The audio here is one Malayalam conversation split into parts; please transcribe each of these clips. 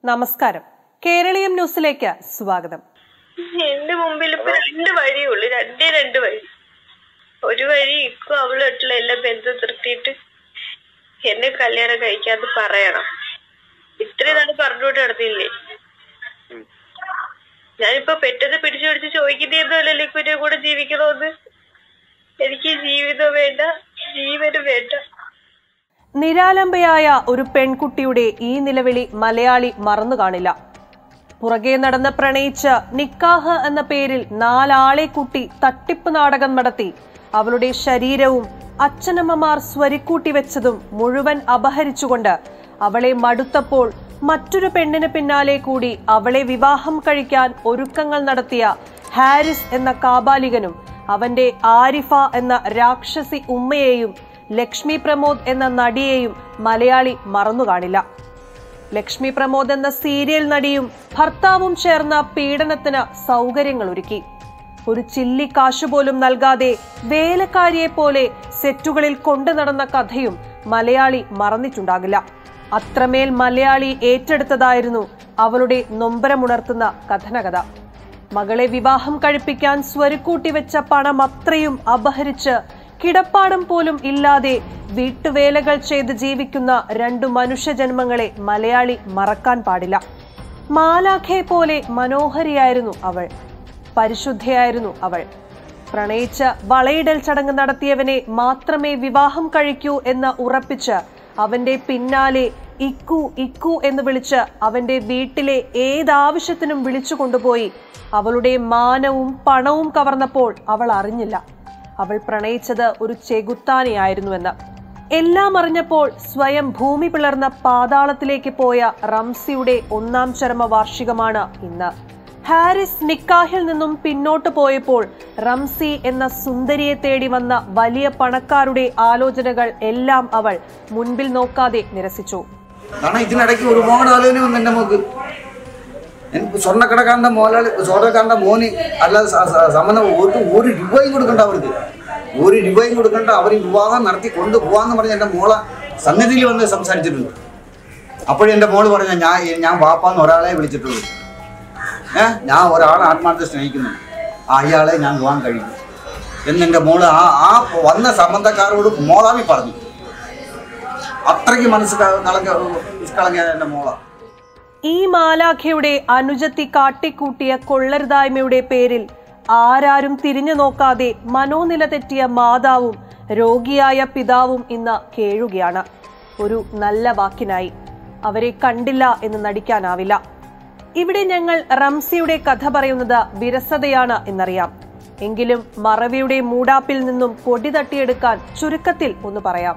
നമസ്കാരം കേരളീയം ന്യൂസിലേക്ക് സ്വാഗതം എന്റെ മുമ്പിൽ ഇപ്പൊ രണ്ട് വഴിയുള്ളു രണ്ടേ രണ്ട് വഴി ഒരു വഴി ഇക്കും അവളുമായിട്ടുള്ള എല്ലാ ബന്ധം നിർത്തിയിട്ട് എന്നെ കല്യാണം കഴിക്കാന്ന് പറയണം ഇത്രയും നാള് പറഞ്ഞുകൊണ്ട് നടന്നില്ലേ ഞാനിപ്പോ പെട്ടെന്ന് പിടിച്ചു പിടിച്ച് ചോദിക്കുന്നതൊന്നുമല്ലല്ലോ ഇക്കുന്റെ കൂടെ ജീവിക്കണമെന്ന് എനിക്ക് ജീവിതം വേണ്ട ജീവനും വേണ്ട നിരാലംബയായ ഒരു പെൺകുട്ടിയുടെ ഈ നിലവിളി മലയാളി മറന്നു കാണില്ല പുറകെ നടന്ന് പ്രണയിച്ച് നിക്കാഹ് എന്ന പേരിൽ നാലാളെ കൂട്ടി തട്ടിപ്പ് നാടകം നടത്തി അവളുടെ ശരീരവും അച്ഛനമ്മമാർ സ്വരിക്കൂട്ടി വെച്ചതും മുഴുവൻ അപഹരിച്ചുകൊണ്ട് അവളെ മടുത്തപ്പോൾ മറ്റൊരു പെണ്ണിന് പിന്നാലെ കൂടി അവളെ വിവാഹം കഴിക്കാൻ ഒരുക്കങ്ങൾ നടത്തിയ ഹാരിസ് എന്ന കാബാലികനും അവന്റെ ആരിഫ എന്ന രാക്ഷസി ഉമ്മയെയും ലക്ഷ്മി പ്രമോദ് എന്ന നടിയെയും മലയാളി മറന്നു കാണില്ല ലക്ഷ്മി പ്രമോദ് എന്ന സീരിയൽ നടിയും ഭർത്താവും ചേർന്ന പീഡനത്തിന് സൗകര്യങ്ങൾ ഒരുക്കി ഒരു ചില്ലി കാശു പോലും നൽകാതെ വേലക്കാരിയെ പോലെ സെറ്റുകളിൽ കൊണ്ടു നടന്ന കഥയും മലയാളി മറന്നിട്ടുണ്ടാകില്ല അത്രമേൽ മലയാളി ഏറ്റെടുത്തതായിരുന്നു അവളുടെ നൊമ്പരമുണർത്തുന്ന കഥനകഥ മകളെ വിവാഹം കഴിപ്പിക്കാൻ സ്വരുക്കൂട്ടി വെച്ച പണം അത്രയും അപഹരിച്ച് കിടപ്പാടം പോലും ഇല്ലാതെ വീട്ടുവേലകൾ ചെയ്ത് ജീവിക്കുന്ന രണ്ടു മനുഷ്യജന്മങ്ങളെ മലയാളി മറക്കാൻ പാടില്ല മാലാഖയെ പോലെ മനോഹരിയായിരുന്നു അവൾ പരിശുദ്ധയായിരുന്നു അവൾ പ്രണയിച്ച് വളയിടൽ ചടങ്ങ് നടത്തിയവനെ മാത്രമേ വിവാഹം കഴിക്കൂ എന്ന് ഉറപ്പിച്ച് അവന്റെ പിന്നാലെ ഇക്കു ഇക്കു എന്ന് വിളിച്ച് അവന്റെ വീട്ടിലെ ഏതാവശ്യത്തിനും വിളിച്ചു കൊണ്ടുപോയി അവളുടെ മാനവും പണവും കവർന്നപ്പോൾ അവൾ അറിഞ്ഞില്ല അവൾ പ്രണയിച്ചത് ഒരു ചെകുത്താനെയായിരുന്നുവെന്ന് എല്ലാം അറിഞ്ഞപ്പോൾ സ്വയം ഭൂമി പിളർന്ന പാതാളത്തിലേക്ക് പോയ റംസിയുടെ ഒന്നാം ചരമ വാർഷികമാണ് ഇന്ന് ഹാരിസ് നിക്കാഹിൽ നിന്നും പിന്നോട്ട് പോയപ്പോൾ റംസി എന്ന സുന്ദരിയെ തേടി വന്ന വലിയ പണക്കാരുടെ ആലോചനകൾ എല്ലാം അവൾ മുൻപിൽ നോക്കാതെ നിരസിച്ചു കാരണം ഇതിനിടയ്ക്ക് ഒരുപാട് ആലോചന വന്നു എൻ്റെ മോക്ക് എനിക്ക് സ്വർണ്ണക്കടക്കാരൻ്റെ മോലാളി സ്വർണ്ണക്കാരൻ്റെ മോന് അല്ലാതെ സ- സ- സംബന്ധം ഒരു ഒരു രൂപയും കൊടുക്കണ്ട അവർക്ക് ഒരു രൂപയും കൊടുക്കണ്ട അവർ വിവാഹം നടത്തി കൊണ്ടുപോകാന്ന് പറഞ്ഞ് എൻ്റെ മോളെ സന്നിധിയിൽ വന്ന് സംസാരിച്ചിട്ടുണ്ട് അപ്പോഴും എൻ്റെ മോള് പറഞ്ഞ ഞാൻ ഞാൻ വാപ്പാന്ന് ഒരാളെ വിളിച്ചിട്ടുള്ളൂ ഏ ഞാൻ ഒരാളെ ആത്മാർത്ഥ സ്നേഹിക്കുന്നു ആ അയാളെ ഞാൻ വിവാഹം കഴിക്കും എന്നെൻ്റെ മോള് ആ ആ വന്ന സംബന്ധക്കാരോട് മോളാമി പറഞ്ഞു അത്രയ്ക്ക് മനസ്സ് ക- കളങ്ക കളങ്ങിയ എൻ്റെ മോളാ ഈ മാലാഖയുടെ അനുജത്തി കാട്ടിക്കൂട്ടിയ കൊള്ളരുതായ്മയുടെ പേരിൽ ആരാരും തിരിഞ്ഞു നോക്കാതെ മനോനില തെറ്റിയ മാതാവും രോഗിയായ പിതാവും ഇന്ന് കേഴുകയാണ് ഒരു നല്ല വാക്കിനായി അവരെ കണ്ടില്ല എന്ന് നടിക്കാനാവില്ല ഇവിടെ ഞങ്ങൾ റംസിയുടെ കഥ പറയുന്നത് വിരസതയാണ് എന്നറിയാം എങ്കിലും മറവിയുടെ മൂടാപ്പിൽ നിന്നും പൊടി തട്ടിയെടുക്കാൻ ചുരുക്കത്തിൽ ഒന്ന് പറയാം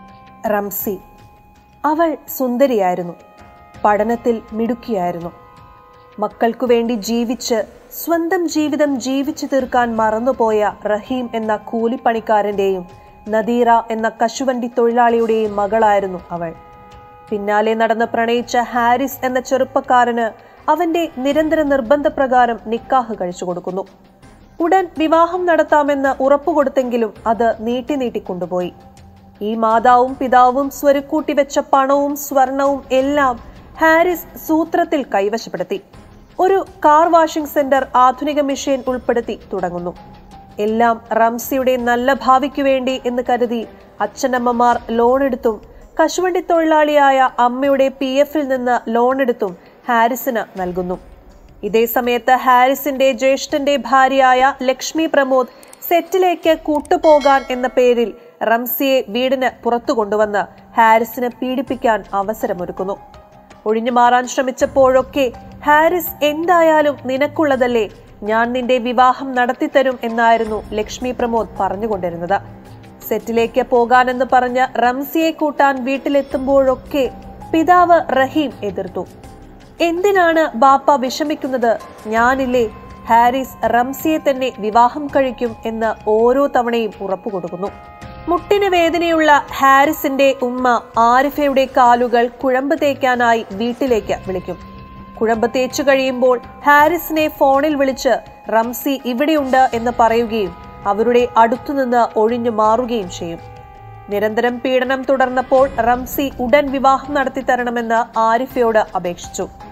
റംസി അവൾ സുന്ദരിയായിരുന്നു പഠനത്തിൽ മിടുക്കിയായിരുന്നു മക്കൾക്കു വേണ്ടി ജീവിച്ച് സ്വന്തം ജീവിതം ജീവിച്ചു തീർക്കാൻ മറന്നുപോയ റഹീം എന്ന കൂലിപ്പണിക്കാരന്റെയും നദീറ എന്ന കശുവണ്ടി തൊഴിലാളിയുടെയും മകളായിരുന്നു അവൾ പിന്നാലെ നടന്ന് പ്രണയിച്ച ഹാരിസ് എന്ന ചെറുപ്പക്കാരന് അവന്റെ നിരന്തര നിർബന്ധപ്രകാരം നിക്കാഹ് കഴിച്ചു കൊടുക്കുന്നു ഉടൻ വിവാഹം നടത്താമെന്ന് ഉറപ്പുകൊടുത്തെങ്കിലും അത് നീട്ടി നീട്ടി കൊണ്ടുപോയി ഈ മാതാവും പിതാവും സ്വരുക്കൂട്ടി വെച്ച പണവും സ്വർണവും എല്ലാം ഹാരിസ് സൂത്രത്തിൽ കൈവശപ്പെടുത്തി ഒരു കാർ വാഷിംഗ് സെന്റർ ആധുനിക മെഷീൻ ഉൾപ്പെടുത്തി തുടങ്ങുന്നു എല്ലാം റംസിയുടെ നല്ല ഭാവിക്കു വേണ്ടി എന്ന് കരുതി അച്ഛനമ്മമാർ ലോണെടുത്തും കശുവണ്ടി തൊഴിലാളിയായ അമ്മയുടെ പി എഫിൽ നിന്ന് ലോണെടുത്തും ഹാരിസിന് നൽകുന്നു ഇതേ സമയത്ത് ഹാരിസിന്റെ ജ്യേഷ്ഠന്റെ ഭാര്യയായ ലക്ഷ്മി പ്രമോദ് സെറ്റിലേക്ക് കൂട്ടുപോകാൻ എന്ന പേരിൽ റംസിയെ വീടിന് പുറത്തു കൊണ്ടുവന്ന് ഹാരിസിനെ പീഡിപ്പിക്കാൻ അവസരമൊരുക്കുന്നു ഒഴിഞ്ഞു മാറാൻ ശ്രമിച്ചപ്പോഴൊക്കെ ഹാരിസ് എന്തായാലും നിനക്കുള്ളതല്ലേ ഞാൻ നിന്റെ വിവാഹം നടത്തിത്തരും എന്നായിരുന്നു ലക്ഷ്മി പ്രമോദ് പറഞ്ഞുകൊണ്ടിരുന്നത് സെറ്റിലേക്ക് പോകാനെന്ന് പറഞ്ഞ് റംസിയെ കൂട്ടാൻ വീട്ടിലെത്തുമ്പോഴൊക്കെ പിതാവ് റഹീം എതിർത്തു എന്തിനാണ് ബാപ്പ വിഷമിക്കുന്നത് ഞാനില്ലേ ഹാരിസ് റംസിയെ തന്നെ വിവാഹം കഴിക്കും എന്ന് ഓരോ തവണയും ഉറപ്പുകൊടുക്കുന്നു മുട്ടിന് വേദനയുള്ള ഹാരിസിന്റെ ഉമ്മ ആരിഫയുടെ കാലുകൾ കുഴമ്പ് തേക്കാനായി വീട്ടിലേക്ക് വിളിക്കും കുഴമ്പ് തേച്ചു കഴിയുമ്പോൾ ഹാരിസിനെ ഫോണിൽ വിളിച്ച് റംസി ഇവിടെയുണ്ട് എന്ന് പറയുകയും അവരുടെ അടുത്തുനിന്ന് ഒഴിഞ്ഞു മാറുകയും ചെയ്യും നിരന്തരം പീഡനം തുടർന്നപ്പോൾ റംസി ഉടൻ വിവാഹം നടത്തി തരണമെന്ന് ആരിഫയോട് അപേക്ഷിച്ചു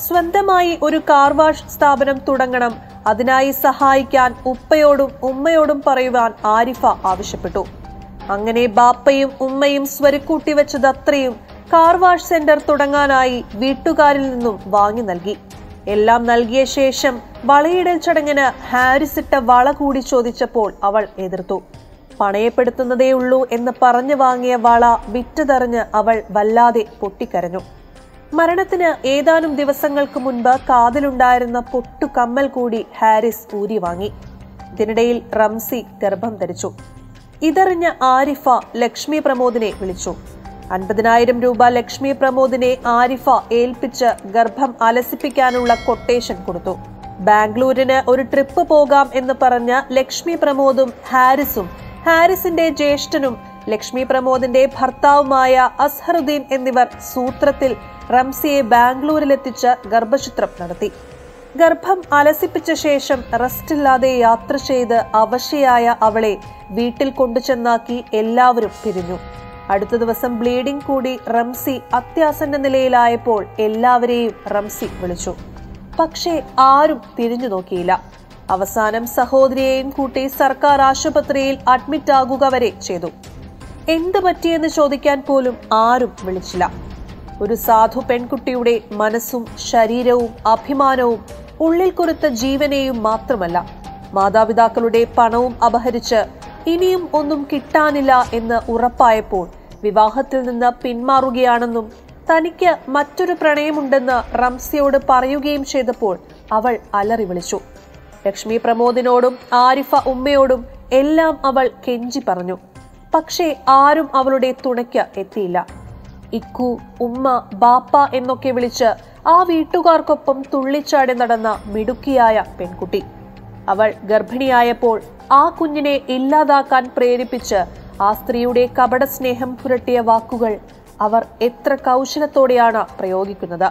സ്വന്തമായി ഒരു കാർ വാഷ് സ്ഥാപനം തുടങ്ങണം അതിനായി സഹായിക്കാൻ ഉപ്പയോടും ഉമ്മയോടും പറയുവാൻ ആരിഫ ആവശ്യപ്പെട്ടു അങ്ങനെ ബാപ്പയും ഉമ്മയും സ്വരുക്കൂട്ടി വെച്ചതത്രയും കാർ വാഷ് സെന്റർ തുടങ്ങാനായി വീട്ടുകാരിൽ നിന്നും വാങ്ങി നൽകി എല്ലാം നൽകിയ ശേഷം വളയിടൽ ചടങ്ങിന് ഹാരിസ് ഇട്ട വള കൂടി ചോദിച്ചപ്പോൾ അവൾ എതിർത്തു പണയപ്പെടുത്തുന്നതേയുള്ളൂ എന്ന് പറഞ്ഞു വാങ്ങിയ വള വിറ്റതെറിഞ്ഞ് അവൾ വല്ലാതെ പൊട്ടിക്കരഞ്ഞു മരണത്തിന് ഏതാനും ദിവസങ്ങൾക്ക് മുൻപ് കാതിലുണ്ടായിരുന്ന പൊട്ടു കമ്മൽ കൂടി ഹാരിസ് ഊരി വാങ്ങി ഇതിനിടയിൽ റംസി ഗർഭം ധരിച്ചു ഇതറിഞ്ഞ ആരിഫ ലക്ഷ്മി പ്രമോദിനെ വിളിച്ചു അൻപതിനായിരം രൂപ ലക്ഷ്മി പ്രമോദിനെ ആരിഫ ഏൽപ്പിച്ച് ഗർഭം അലസിപ്പിക്കാനുള്ള കൊട്ടേഷൻ കൊടുത്തു ബാംഗ്ലൂരിന് ഒരു ട്രിപ്പ് പോകാം എന്ന് പറഞ്ഞ ലക്ഷ്മി പ്രമോദും ഹാരിസും ഹാരിസിന്റെ ജ്യേഷ്ഠനും ലക്ഷ്മി പ്രമോദിന്റെ ഭർത്താവുമായ അസ്ഹറുദ്ദീൻ എന്നിവർ സൂത്രത്തിൽ റംസിയെ ബാംഗ്ലൂരിലെത്തിച്ച് ഗർഭചിത്രം നടത്തി ഗർഭം അലസിപ്പിച്ച ശേഷം റെസ്റ്റില്ലാതെ യാത്ര ചെയ്ത് അവശയായ അവളെ വീട്ടിൽ കൊണ്ടുചെന്നാക്കി എല്ലാവരും പിരിഞ്ഞു അടുത്ത ദിവസം ബ്ലീഡിംഗ് കൂടി റംസി അത്യാസന്ന നിലയിലായപ്പോൾ എല്ലാവരെയും റംസി വിളിച്ചു പക്ഷേ ആരും തിരിഞ്ഞു നോക്കിയില്ല അവസാനം സഹോദരിയെയും കൂട്ടി സർക്കാർ ആശുപത്രിയിൽ അഡ്മിറ്റ് ആകുക വരെ ചെയ്തു എന്ത് പറ്റിയെന്ന് ചോദിക്കാൻ പോലും ആരും വിളിച്ചില്ല ഒരു സാധു പെൺകുട്ടിയുടെ മനസ്സും ശരീരവും അഭിമാനവും ഉള്ളിൽ കുരുത്ത ജീവനെയും മാത്രമല്ല മാതാപിതാക്കളുടെ പണവും അപഹരിച്ച് ഇനിയും ഒന്നും കിട്ടാനില്ല എന്ന് ഉറപ്പായപ്പോൾ വിവാഹത്തിൽ നിന്ന് പിന്മാറുകയാണെന്നും തനിക്ക് മറ്റൊരു പ്രണയമുണ്ടെന്ന് റംസിയോട് പറയുകയും ചെയ്തപ്പോൾ അവൾ അലറി വിളിച്ചു ലക്ഷ്മി പ്രമോദിനോടും ആരിഫ ഉമ്മയോടും എല്ലാം അവൾ കെഞ്ചി പറഞ്ഞു പക്ഷേ ആരും അവളുടെ തുണയ്ക്ക് എത്തിയില്ല ഇക്കു ഉമ്മ ബാപ്പ എന്നൊക്കെ വിളിച്ച് ആ വീട്ടുകാർക്കൊപ്പം തുള്ളിച്ചാടി നടന്ന മിടുക്കിയായ പെൺകുട്ടി അവൾ ഗർഭിണിയായപ്പോൾ ആ കുഞ്ഞിനെ ഇല്ലാതാക്കാൻ പ്രേരിപ്പിച്ച് ആ സ്ത്രീയുടെ കപട സ്നേഹം പുരട്ടിയ വാക്കുകൾ അവർ എത്ര കൗശലത്തോടെയാണ് പ്രയോഗിക്കുന്നത്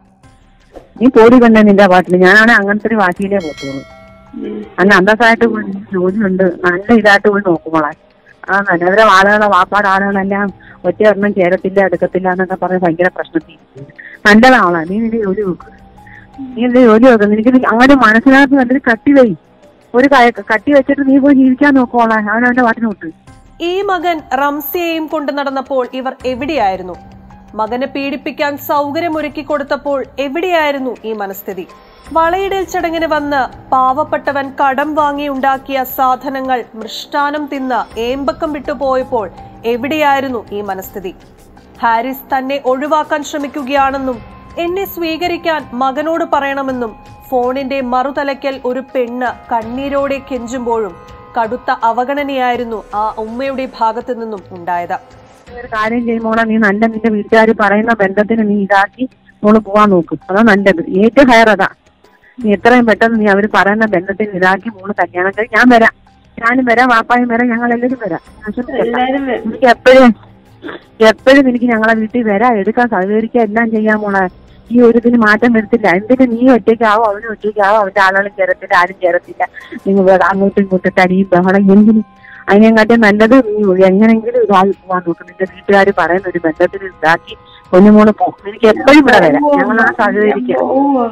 നീ പോടി കണ്ട നിന്റെ പാട്ടില് ഞാനാണെ അങ്ങനത്തെ ഒരു വാശിയിലേ പോത്തുള്ളൂ അല്ല അന്തസ്സായിട്ട് പോയി ജോലിയുണ്ട് നല്ല ഇതായിട്ട് പോയി നോക്കുമ്പോളെ ആ നല്ലവരെ ആളുകളെ വാപ്പാട് ആളുകളെല്ലാം ഒറ്റ ഒരെണ്ണം ചേരത്തില്ല എടുക്കത്തില്ല എന്നൊക്കെ പറഞ്ഞ് ഭയങ്കര പ്രശ്നത്തിൽ നല്ലതാളാ നീ നിന്റെ ജോലി നോക്ക് നീ നിന്റെ ജോലി നോക്ക് നിനക്ക് നീ അങ്ങനെ മനസ്സിനകത്ത് നല്ലൊരു കട്ടി വൈ ഒരു ക- കട്ടി വെച്ചിട്ട് നീ പോയി ജീവിക്കാൻ നോക്കോളെ അവനവന്റെ പാട്ടിന് വിട്ട് ഈ മകൻ റംസിയെയും കൊണ്ട് നടന്നപ്പോൾ ഇവർ എവിടെയായിരുന്നു മകനെ പീഡിപ്പിക്കാൻ സൗകര്യമൊരുക്കി കൊടുത്തപ്പോൾ എവിടെയായിരുന്നു ഈ മനസ്ഥിതി വളയിടൽ ചടങ്ങിന് വന്ന് പാവപ്പെട്ടവൻ കടം വാങ്ങി ഉണ്ടാക്കിയ സാധനങ്ങൾ മൃഷ്ടാനം തിന്ന് ഏമ്പക്കം വിട്ടുപോയപ്പോൾ എവിടെയായിരുന്നു ഈ മനസ്ഥിതി ഹാരിസ് തന്നെ ഒഴിവാക്കാൻ ശ്രമിക്കുകയാണെന്നും എന്നെ സ്വീകരിക്കാൻ മകനോട് പറയണമെന്നും ഫോണിന്റെ മറുതലയ്ക്കൽ ഒരു പെണ്ണ് കണ്ണീരോടെ കെഞ്ചുമ്പോഴും കടുത്ത അവഗണനയായിരുന്നു ആ ഉമ്മയുടെ ഭാഗത്തു നിന്നും ഉണ്ടായത് ഒരു കാര്യം ചെയ്യുമ്പോളെ നീ നല്ല നിന്റെ വീട്ടുകാർ പറയുന്ന ബന്ധത്തിന് നീ ഇതാക്കി മോള് പോവാൻ നോക്ക് അതാ നല്ലത് ഏറ്റവും ഹയർ അതാ നീ എത്രയും പെട്ടെന്ന് നീ അവര് പറയുന്ന ബന്ധത്തിന് ഇതാക്കി മോള് കല്യാണം കഴി ഞാൻ വരാം ഞാനും വരാം വാപ്പായും വരാം ഞങ്ങൾ എല്ലാവരും വരാം എല്ലാരും വരും. എനിക്ക് എപ്പോഴും എപ്പോഴും എനിക്ക് ഞങ്ങളെ വീട്ടിൽ വരാം എടുക്കാൻ സഹകരിക്കുക എല്ലാം ചെയ്യാൻ മോളെ ഈ ഒരു ഇതിന് മാറ്റം വരത്തില്ല എന്തിന് നീ ഒറ്റയ്ക്കാവോ അവനും ഒറ്റയ്ക്കാവോ അവന്റെ ആളുകളും ചേരത്തില്ല ആരും ചേരത്തില്ല നിങ്ങൾ വേറെ അങ്ങോട്ടും ഇങ്ങോട്ടും തടിയും ബഹളം എന്തിന് അതിനെക്കാട്ടും നല്ലത് നീ എങ്ങനെങ്കിലും ഇതായി പോവാൻ നോക്കും നിന്റെ വീട്ടുകാർ പറയുന്ന ഒരു ബന്ധത്തിൽ ഇതാക്കി പൊന്നുമോള് പോ എനിക്ക് എപ്പോഴും ഇവിടെ വരാം ഞങ്ങൾ ആ സഹകരിക്കാം പോവാ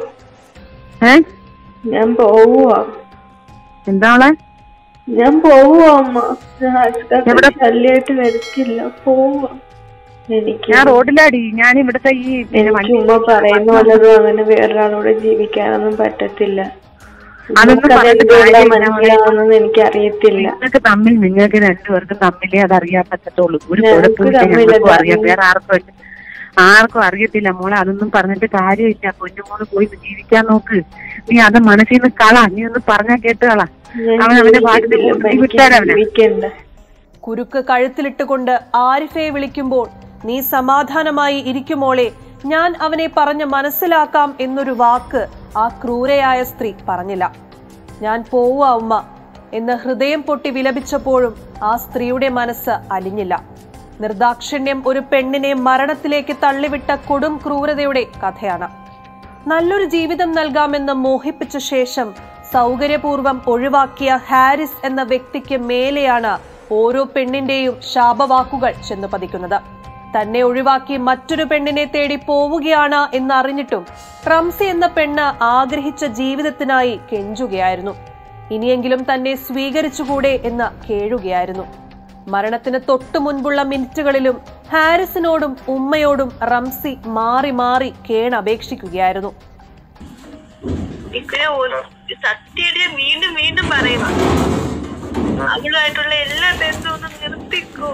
ഏ ഞാൻ പോവാ എന്താളെ ഞാൻ പോവാ അമ്മ ഞാൻ ആശുപത്രി എവിടെ? ശല്യമായിട്ട് വരത്തില്ല പോവാ എനിക്ക് ഞാൻ റോഡിലാടി ഞാൻ ഇവിടുത്തെ ഈ പിന്നെ എനിക്ക് വണ്ടി ഉമ്മ പറയുന്ന പോലൊന്നും അങ്ങനെ വേറൊരാളോട് ജീവിക്കാനൊന്നും പറ്റത്തില്ല അതൊന്നും ഉമ്മക്ക് പറഞ്ഞിട്ട് അതെന്തുകൊണ്ടാ കാര്യമില്ല. മനസ്സിലാവുന്നെന്ന് എനിക്ക് അറിയത്തില്ല നിങ്ങൾക്ക് തമ്മിൽ നിങ്ങൾക്ക് രണ്ടുപേർക്കും തമ്മിലേ അത് അറിയാൻ പറ്റത്തുള്ളൂ ഒരു ഞങ്ങൾക്ക് കുഴപ്പമില്ല തമ്മിൽ ഞങ്ങൾക്കും അത് അറിയാം വേറെ ആർക്കും ഇല്ല. ആർക്കും അറിയത്തില്ല മോളെ അതൊന്നും പറഞ്ഞിട്ട് കാര്യമില്ല പൊന്നുമോള് പോയി ജീവിക്കാൻ നോക്ക് നീ അത് മനസ്സിൽ നിന്ന് കള നീ ഒന്ന് പറഞ്ഞാ കേട്ടുകളാ ഞാൻ അവൻ അവന്റെ പാട്ടിന് ജീവിക്കത്തില്ല. പോകും. നീ എനിക്ക് വിട്ടാലവനെ ജീവിക്കണ്ട കുരുക്ക് കഴുത്തിലിട്ടുകൊണ്ട് ആരിഫയെ വിളിക്കുമ്പോൾ നീ സമാധാനമായി ഇരിക്കുമോളെ ഞാൻ അവനെ പറഞ്ഞ് മനസ്സിലാക്കാം എന്നൊരു വാക്ക് ആ ക്രൂരയായ സ്ത്രീ പറഞ്ഞില്ല ഞാൻ പോവുക ഉമ്മ എന്ന് ഹൃദയം പൊട്ടി വിലപിച്ചപ്പോഴും ആ സ്ത്രീയുടെ മനസ്സ് അലിഞ്ഞില്ല നിർദാക്ഷിണ്യം ഒരു പെണ്ണിനെ മരണത്തിലേക്ക് തള്ളിവിട്ട കൊടും ക്രൂരതയുടെ കഥയാണ് നല്ലൊരു ജീവിതം നൽകാമെന്ന് മോഹിപ്പിച്ച ശേഷം സൗകര്യപൂർവ്വം ഒഴിവാക്കിയ ഹാരിസ് എന്ന വ്യക്തിക്ക് മേലെയാണ് ഓരോ പെണ്ണിന്റെയും ശാപവാക്കുകൾ ചെന്നു പതിക്കുന്നത് തന്നെ ഒഴിവാക്കി മറ്റൊരു പെണ്ണിനെ തേടി പോവുകയാണ് എന്നറിഞ്ഞിട്ടും റംസി എന്ന പെണ്ണ് ആഗ്രഹിച്ച ജീവിതത്തിനായി കെഞ്ചുകയായിരുന്നു ഇനിയെങ്കിലും തന്നെ സ്വീകരിച്ചുകൂടെ എന്ന് കേഴുകയായിരുന്നു മരണത്തിന് തൊട്ടു മുൻപുള്ള മിനിറ്റുകളിലും ഹാരിസിനോടും ഉമ്മയോടും റംസി മാറി മാറി കേണപേക്ഷിക്കുകയായിരുന്നു ഇക്കനെ സത്യയുടെ വീണ്ടും വീണ്ടും പറയുക അവളുമായിട്ടുള്ള എല്ലാ ബന്ധവും ഒന്ന് നിർത്തിക്കോ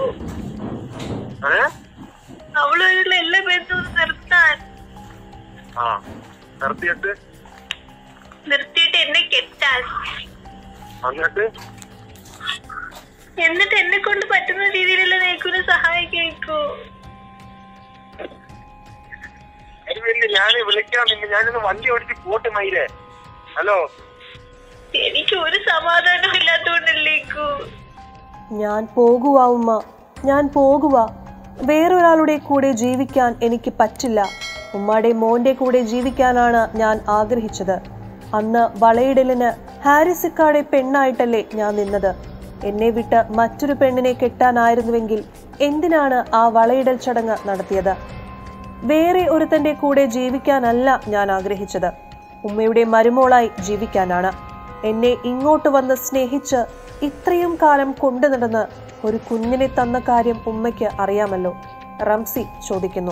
അവളുമായിട്ടുള്ള എല്ലാ ബന്ധവും ഒന്ന് നിർത്താൻ ആ നിർത്തിയിട്ട് നിർത്തിയിട്ട് എന്നെ കെട്ടാൻ എന്നിട്ട് എന്നിട്ട് എന്നെ കൊണ്ട് പറ്റുന്ന രീതിയിലുള്ള നേക്കൂനെ സഹായിക്കോ അതിനുവേണ്ടി ഞാൻ വിളിക്കാൻ നിന്നെ ഞാനൊന്ന് വണ്ടി ഓടിച്ച് പോട്ട് മയിലേ ഹലോ എനിക്ക് ഒരു സമാധാനം ഇല്ലാത്തോണ്ടല്ലേക്കോ ഞാൻ പോകുക ഉമ്മ ഞാൻ പോകുക വേറൊരാളുടെ കൂടെ ജീവിക്കാൻ എനിക്ക് പറ്റില്ല ഉമ്മയുടെ മോന്റെ കൂടെ ജീവിക്കാനാണ് ഞാൻ ആഗ്രഹിച്ചത് അന്ന് വളയിടലിന് ഹാരിസിക്കാടെ പെണ്ണായിട്ടല്ലേ ഞാൻ നിന്നത് എന്നെ വിട്ട് മറ്റൊരു പെണ്ണിനെ കെട്ടാനായിരുന്നുവെങ്കിൽ എന്തിനാണ് ആ വളയിടൽ ചടങ്ങ് നടത്തിയത് വേറെ ഒരുത്തന്റെ കൂടെ ജീവിക്കാനല്ല ഞാൻ ആഗ്രഹിച്ചത് ഉമ്മയുടെ മരുമോളായി ജീവിക്കാനാണ് എന്നെ ഇങ്ങോട്ട് വന്ന് സ്നേഹിച്ച് ഇത്രയും കാലം കൊണ്ടു നടന്ന് ഒരു കുഞ്ഞിനെ തന്ന കാര്യം ഉമ്മയ്ക്ക് അറിയാമല്ലോ റംസി ചോദിക്കുന്നു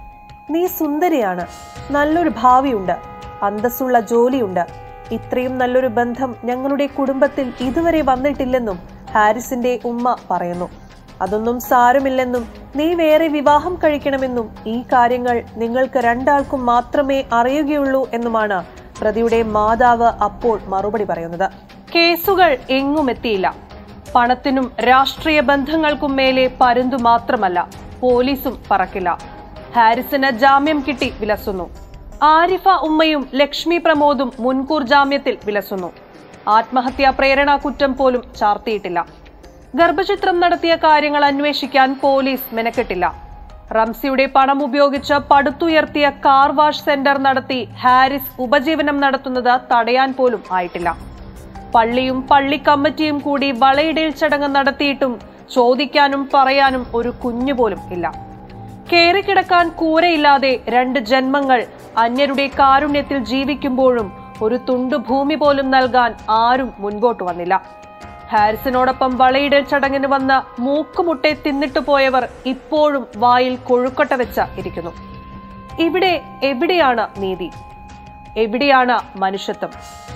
നീ സുന്ദരിയാണ് നല്ലൊരു ഭാവിയുണ്ട് അന്തസ്സുള്ള ജോലിയുണ്ട് ഇത്രയും നല്ലൊരു ബന്ധം ഞങ്ങളുടെ കുടുംബത്തിൽ ഇതുവരെ വന്നിട്ടില്ലെന്നും ഹാരിസിന്റെ ഉമ്മ പറയുന്നു അതൊന്നും സാരമില്ലെന്നും നീ വേറെ വിവാഹം കഴിക്കണമെന്നും ഈ കാര്യങ്ങൾ നിങ്ങൾക്ക് രണ്ടാൾക്കും മാത്രമേ അറിയുകയുള്ളൂ എന്നുമാണ് പ്രതിയുടെ മാതാവ് അപ്പോൾ മറുപടി പറയുന്നത് കേസുകൾ എങ്ങും എത്തിയില്ല പണത്തിനും രാഷ്ട്രീയ ബന്ധങ്ങൾക്കും മേലെ പരുന്തു മാത്രമല്ല പോലീസും പറക്കില്ല ഹാരിസിന് ജാമ്യം കിട്ടി വിലസുന്നു ആരിഫ ഉമ്മയും ലക്ഷ്മി പ്രമോദും മുൻകൂർ ജാമ്യത്തിൽ വിലസുന്നു ആത്മഹത്യാ പ്രേരണാ കുറ്റം പോലും ചാർത്തിയിട്ടില്ല ഗർഭചിത്രം നടത്തിയ കാര്യങ്ങൾ അന്വേഷിക്കാൻ പോലീസ് മെനക്കെട്ടില്ല റംസിയുടെ പണം ഉപയോഗിച്ച് പടുത്തുയർത്തിയ കാർ വാഷ് സെന്റർ നടത്തി ഹാരിസ് ഉപജീവനം നടത്തുന്നത് തടയാൻ പോലും ആയിട്ടില്ല പള്ളിയും പള്ളി കമ്മിറ്റിയും കൂടി വളയിടയിൽ ചടങ്ങ് നടത്തിയിട്ടും ചോദിക്കാനും പറയാനും ഒരു കുഞ്ഞു പോലും ഇല്ല കേറിക്കിടക്കാൻ കൂരയില്ലാതെ രണ്ട് ജന്മങ്ങൾ അന്യരുടെ കാരുണ്യത്തിൽ ജീവിക്കുമ്പോഴും ഒരു തുണ്ടു ഭൂമി പോലും നൽകാൻ ആരും മുൻപോട്ട് വന്നില്ല ഹാരിസിനോടൊപ്പം വളയിടൽ ചടങ്ങിന് വന്ന മൂക്കുമുട്ടെ തിന്നിട്ടു പോയവർ ഇപ്പോഴും വായിൽ കൊഴുക്കൊട്ട വെച്ച ഇരിക്കുന്നു ഇവിടെ എവിടെയാണ് നീതി എവിടെയാണ് മനുഷ്യത്വം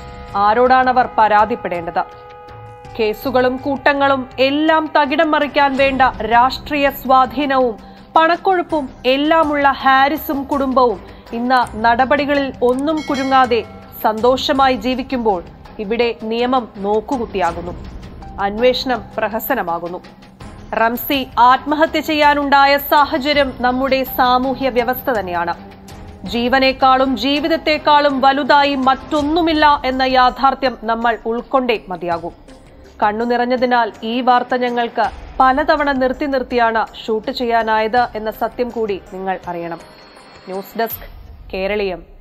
ആരോടാണവർ പരാതിപ്പെടേണ്ടത് കേസുകളും കൂട്ടങ്ങളും എല്ലാം തകിടം മറിക്കാൻ വേണ്ട രാഷ്ട്രീയ സ്വാധീനവും പണക്കൊഴുപ്പും എല്ലാമുള്ള ഹാരിസും കുടുംബവും ഇന്ന് നടപടികളിൽ ഒന്നും കുരുങ്ങാതെ സന്തോഷമായി ജീവിക്കുമ്പോൾ ഇവിടെ നിയമം നോക്കുകുത്തിയാകുന്നു അന്വേഷണം പ്രഹസനമാകുന്നു റംസി ആത്മഹത്യ ചെയ്യാനുണ്ടായ സാഹചര്യം നമ്മുടെ സാമൂഹ്യ വ്യവസ്ഥ തന്നെയാണ് ജീവനേക്കാളും ജീവിതത്തെക്കാളും വലുതായി മറ്റൊന്നുമില്ല എന്ന യാഥാർത്ഥ്യം നമ്മൾ ഉൾക്കൊണ്ടേ മതിയാകും കണ്ണു നിറഞ്ഞതിനാൽ ഈ വാർത്ത ഞങ്ങൾക്ക് പലതവണ നിർത്തി നിർത്തിയാണ് ഷൂട്ട് ചെയ്യാനായത് എന്ന സത്യം കൂടി നിങ്ങൾ അറിയണം ന്യൂസ് ഡെസ്ക് കേരളീയം